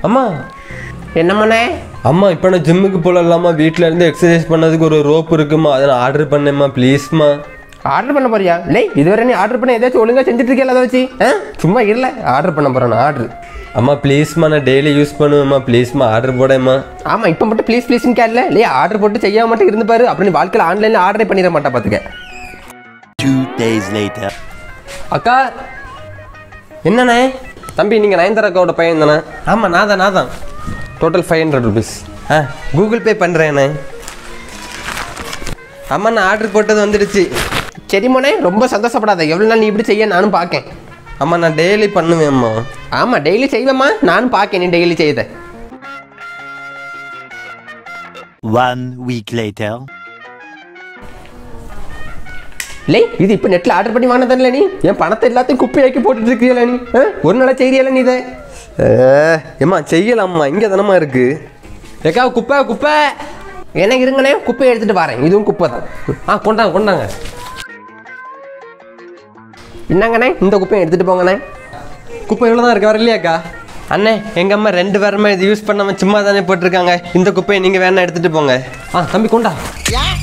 அம்மா என்னம்மண்ணே அம்மா இப்போ நான் ஜிம்முக்கு போகலாமா வீட்டில் இருந்து எக்ஸசைஸ் பண்ணதுக்கு ஒரு ரோப் இருக்குமா அதை நான் ஆர்டர் பண்ணேம்மா ப்ளீஸ்மா ஆர்டர் பண்ண போறியா இல்லை இதுவரை நீ ஆர்டர் பண்ண ஏதாச்சும் ஒழுங்கா செஞ்சுட்டு இருக்கல அதை வச்சு ஆ சும்மா இல்லை ஆர்டர் பண்ண போறேன் ஆர்டர் அம்மா ப்ளீஸ்மா நான் டெய்லி யூஸ் பண்ணுவேம்மா ப்ளீஸ்மா ஆர்டர் போடேம்மா ஆமாம் இப்போ மட்டும் ப்ளீஸ் ப்ளீஸ்னு கேட்கல இல்லையா ஆர்டர் போட்டு செய்யாம மட்டும் இருந்து பாரு அப்படி நீ வாழ்க்கையில் ஆன்லைனில் ஆர்டரே பண்ணிட மாட்டா பார்த்துக்க Two days later. அக்கா என்னண்ணே தம்பி நீங்கள் நயன்தாரா அக்காவோட பையன் தானே ஆமாம் நான் தான் நான் தான் டோட்டல் ஃபைவ் ஹண்ட்ரட் ருபீஸ் ஆ கூகுள் பே பண்ணுறேண்ணே அம்மா நான் ஆர்டர் போட்டது வந்துடுச்சு சரி மோனே ரொம்ப சந்தோஷப்படாத எவ்வளோ நாள் நீ இப்படி செய்ய நானும் பார்க்கேன் அம்மா நான் டெய்லி பண்ணுவேம்மா ஆமாம் டெய்லி செய்வேம்மா நானும் பார்க்கேன் நீ டெய்லி செய்த One week later. இல்லை இது இப்போ நெட்டில் ஆர்டர் பண்ணி வாங்கினதில்ல நீ என் பணத்தை எல்லாத்தையும் குப்பையாக்கி போட்டுட்டு இருக்கிறீல நீ ஆ? ஒரு நாளாக செய்யறியல நீ இதை ஏம்மா செய்யலாம்மா இங்கே தானம்மா இருக்கு ஏக்கா குப்பை குப்பை என்ன இருங்கண்ணே குப்பையை எடுத்துட்டு வரேன் இதுவும் குப்பை தான் ஆ கொண்டாங்க கொண்டாங்க என்னங்கண்ணே இந்த குப்பையை எடுத்துட்டு போங்கண்ணே குப்பை இவ்வளோ தான் இருக்கு வரலையாக்கா அண்ணே எங்கள் அம்மா ரெண்டு வாரமாக இது யூஸ் பண்ணாமல் சும்மா தானே போட்டிருக்காங்க இந்த குப்பையை நீங்கள் வேணா எடுத்துகிட்டு போங்க ஆ தம்பி கொண்டா Yeah.